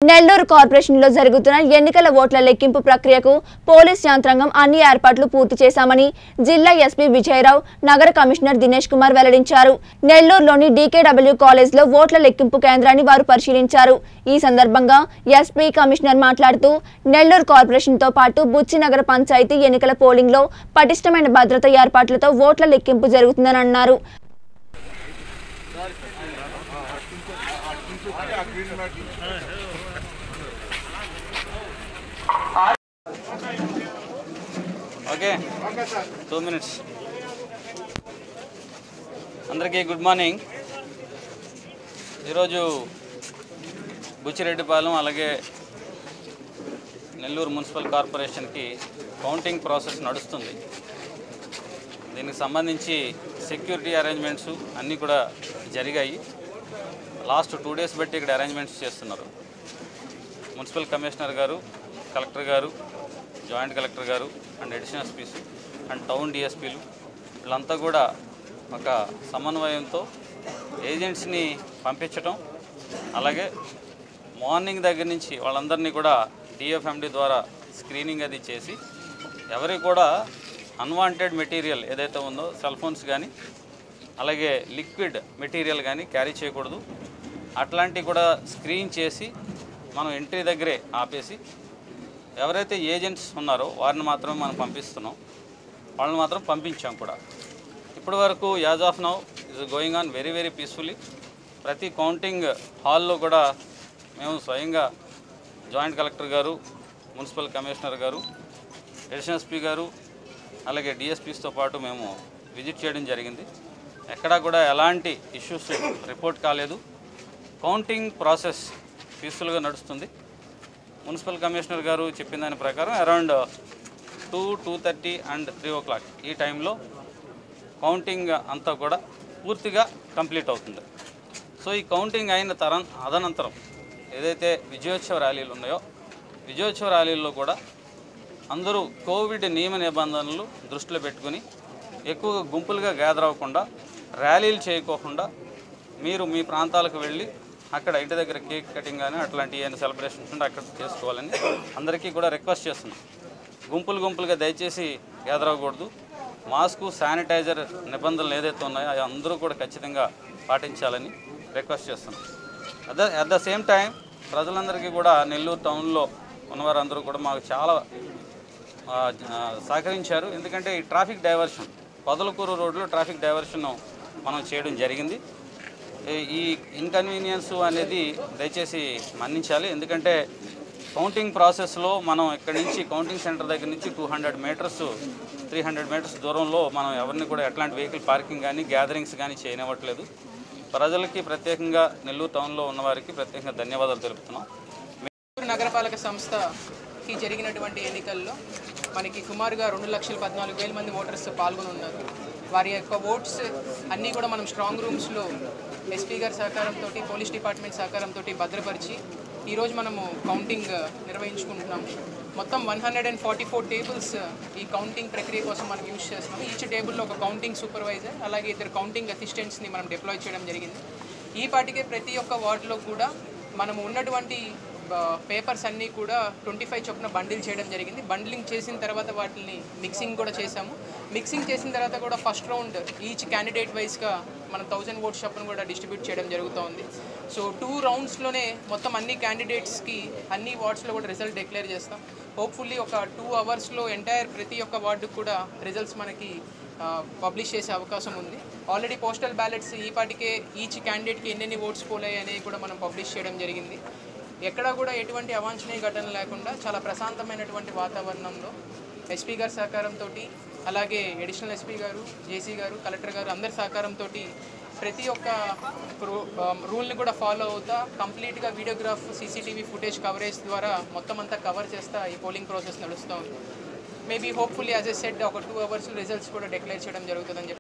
నెల్లూరు కార్పొరేషన్లో జరుగుతున్న ఎన్నికల ఓట్ల లెక్కింపు ప్రక్రియకు పోలీస్ యంత్రాంగం అన్ని ఏర్పాట్లు పూర్తి చేశామని జిల్లా ఎస్పీ విజయరావు నగర కమిషనర్ దినేష్ కుమార్ వెల్లడించారు నెల్లూరులోని డీకేడబ్ల్యూ కాలేజ్లో ఓట్ల లెక్కింపు కేంద్రాన్ని వారు పరిశీలించారు ఈ సందర్భంగా ఎస్పీ కమిషనర్ మాట్లాడుతూ నెల్లూరు కార్పొరేషన్తో పాటు బుచ్చి నగర పంచాయతీ ఎన్నికల పోలింగ్లో పటిష్టమైన భద్రత ఏర్పాట్లతో ఓట్ల లెక్కింపు జరుగుతుందని అన్నారు ఓకే టూ మినిట్స్ అందరికీ గుడ్ మార్నింగ్ ఈరోజు బుచ్చిరెడ్డిపాలెం అలాగే నెల్లూరు మున్సిపల్ కార్పొరేషన్కి కౌంటింగ్ ప్రాసెస్ నడుస్తుంది దీనికి సంబంధించి సెక్యూరిటీ అరేంజ్మెంట్స్ అన్నీ కూడా జరిగాయి లాస్ట్ టూ డేస్ బట్టి ఇక్కడ అరేంజ్మెంట్స్ చేస్తున్నారు మున్సిపల్ కమిషనర్ గారు కలెక్టర్ గారు జాయింట్ కలెక్టర్ గారు and additional SPs and town డిఎస్పీలు వీళ్ళంతా కూడా ఒక సమన్వయంతో ఏజెంట్స్ని పంపించటం అలాగే మార్నింగ్ దగ్గర నుంచి వాళ్ళందరినీ కూడా డిఎఫ్ఎండి ద్వారా స్క్రీనింగ్ అది చేసి ఎవరికి కూడా అన్వాంటెడ్ మెటీరియల్ ఏదైతే ఉందో సెల్ ఫోన్స్ కానీ అలాగే లిక్విడ్ మెటీరియల్ కానీ క్యారీ చేయకూడదు అట్లాంటివి కూడా స్క్రీన్ చేసి మనం ఎంట్రీ దగ్గరే ఆపేసి ఎవరైతే ఏజెంట్స్ ఉన్నారో వారిని మాత్రమే మనం పంపిస్తున్నాం వాళ్ళని మాత్రం పంపించాం కూడా ఇప్పటి వరకు as of now is going on very very peacefully ప్రతి కౌంటింగ్ హాల్లో కూడా మేము స్వయంగా జాయింట్ కలెక్టర్ గారు మున్సిపల్ కమిషనర్ గారు అడిషనల్ ఎస్పీ గారు అలాగే డిఎస్పీస్తో పాటు మేము విజిట్ చేయడం జరిగింది ఎక్కడా కూడా ఎలాంటి ఇష్యూస్ రిపోర్ట్ కాలేదు కౌంటింగ్ ప్రాసెస్ పీస్ఫుల్గా నడుస్తుంది మున్సిపల్ కమిషనర్ గారు చెప్పిన దాని ప్రకారం around two two thirty and three o'clock ఈ టైంలో కౌంటింగ్ అంతా కూడా పూర్తిగా కంప్లీట్ అవుతుంది సో ఈ కౌంటింగ్ అయిన తరం అదనంతరం ఏదైతే విజయోత్సవ ర్యాలీలు ఉన్నాయో విజయోత్సవ ర్యాలీల్లో కూడా అందరూ కోవిడ్ నియమ నిబంధనలు దృష్టిలో పెట్టుకుని ఎక్కువగా గుంపులుగా గ్యాదర్ అవ్వకుండా ర్యాలీలు చేయకోకుండా మీరు మీ ప్రాంతాలకు వెళ్ళి అక్కడ ఇంటి దగ్గర కేక్ కటింగ్ కానీ అట్లాంటి ఏమైనా సెలబ్రేషన్స్ ఉంటే అక్కడ చేసుకోవాలని అందరికీ కూడా రిక్వెస్ట్ చేస్తున్నాం గుంపులు గుంపులుగా దయచేసి గ్యాదర్ అవ్వకూడదు మాస్కు శానిటైజర్ నిబంధనలు ఏదైతే ఉన్నాయో అవి అందరూ కూడా ఖచ్చితంగా పాటించాలని రిక్వెస్ట్ చేస్తున్నాం at the at the same time ప్రజలందరికీ కూడా నెల్లూరు టౌన్లో ఉన్నవారందరూ కూడా మాకు చాలా ఆ, ఆ, సహకరించారు ఎందుకంటే ఈ ట్రాఫిక్ డైవర్షన్ పొదలకూరు రోడ్లో ట్రాఫిక్ డైవర్షన్ మనం చేయడం జరిగింది ఈ- ఈ ఇన్కన్వీనియన్స్ అనేది దయచేసి మన్నించాలి ఎందుకంటే కౌంటింగ్ ప్రాసెస్లో మనం ఇక్కడి నుంచి కౌంటింగ్ సెంటర్ దగ్గర నుంచి two hundred metres three hundred metres దూరంలో మనం ఎవరిని కూడా ఎట్లాంటి వెహికల్ పార్కింగ్ కానీ గ్యాదరింగ్స్ కానీ చేయనివ్వట్లేదు ప్రజలకి ప్రత్యేకంగా నెల్లూరు టౌన్లో ఉన్నవారికి ప్రత్యేకంగా ధన్యవాదాలు తెలుపుతున్నాం నెల్లూరు నగరపాలక సంస్థకి జరిగినటువంటి ఎన్నికల్లో మనకి సుమారుగా రెండు లక్షల పద్నాలుగు వేల మంది ఓటర్స్ పాల్గొని ఉన్నారు వారి యొక్క ఓట్స్ అన్నీ కూడా మనం స్ట్రాంగ్ రూమ్స్లో ఎస్పీ గారి సహకారంతో పోలీస్ డిపార్ట్మెంట్ సహకారంతో భద్రపరిచి ఈరోజు మనము కౌంటింగ్ నిర్వహించుకుంటున్నాము మొత్తం one hundred and forty four tables ఈ కౌంటింగ్ ప్రక్రియ కోసం మనం యూజ్ చేస్తున్నాం ఈచ్ టేబుల్లో ఒక కౌంటింగ్ సూపర్వైజర్ అలాగే ఇద్దరు కౌంటింగ్ అసిస్టెంట్స్ని మనం డిప్లాయ్ చేయడం జరిగింది ఈ పాటికే ప్రతి ఒక్క వార్డులో కూడా మనము ఉన్నటువంటి పేపర్స్ అన్నీ కూడా ట్వంటీ ఫైవ్ చొప్పున బండిల్ చేయడం జరిగింది బండిలింగ్ చేసిన తర్వాత వాటిని మిక్సింగ్ కూడా చేశాము మిక్సింగ్ చేసిన తర్వాత కూడా ఫస్ట్ రౌండ్ ఈచ్ క్యాండిడేట్ వైజ్గా మనం థౌజండ్ ఓట్స్ చొప్పున కూడా డిస్ట్రిబ్యూట్ చేయడం జరుగుతోంది సో టూ రౌండ్స్లోనే మొత్తం అన్ని క్యాండిడేట్స్కి అన్ని వార్డ్స్లో కూడా రిజల్ట్ డిక్లేర్ చేస్తాం హోప్ఫుల్లీ ఒక టూ అవర్స్లో ఎంటైర్ ప్రతి ఒక్క వార్డుకు కూడా రిజల్ట్స్ మనకి పబ్లిష్ చేసే అవకాశం ఉంది ఆల్రెడీ పోస్టల్ బ్యాలెట్స్ ఈ పాటికే ఈచ్ క్యాండిడేట్కి ఎన్నెన్ని ఓట్స్ పోలాయి అనేవి కూడా మనం పబ్లిష్ చేయడం జరిగింది ఎక్కడా కూడా ఎటువంటి అవాంఛనీయ ఘటన లేకుండా చాలా ప్రశాంతమైనటువంటి వాతావరణంలో ఎస్పీ గారి సహకారంతో అలాగే అడిషనల్ ఎస్పీ గారు జేసీ గారు కలెక్టర్ గారు అందరి సహకారంతో ప్రతి ఒక్క రూ రూల్ని కూడా ఫాలో అవుతా కంప్లీట్గా వీడియోగ్రాఫ్ సీసీటీవీ ఫుటేజ్ కవరేజ్ ద్వారా మొత్తం అంతా కవర్ చేస్తా ఈ పోలింగ్ ప్రాసెస్ నడుస్తూ ఉంది maybe hopefully as a set ఒక టూ అవర్స్ రిజల్ట్స్ కూడా డిక్లేర్ చేయడం జరుగుతుందని చెప్పి